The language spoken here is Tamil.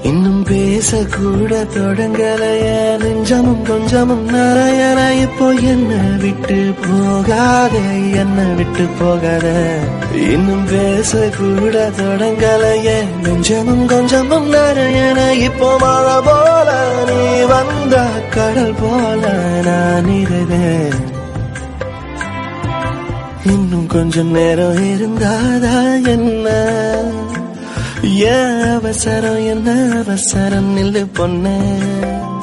இன்னும் பேசக்கூட தொடங்கலைய நெஞ்சமும் கொஞ்சமும் நிறையன இப்போ என்ன விட்டு போகாத என்ன விட்டு போகாத இன்னும் பேசக்கூட தொடங்கலைய நெஞ்சமும் கொஞ்சமும் நிறையன இப்போ மழை போல நீ வந்த கடல் போல நான் இருதேன் இன்னும் கொஞ்சம் நேரம் இருந்தாதா என்ன ஏன் அவசரம் என்ன அவசரம் நில்லு பொண்ணு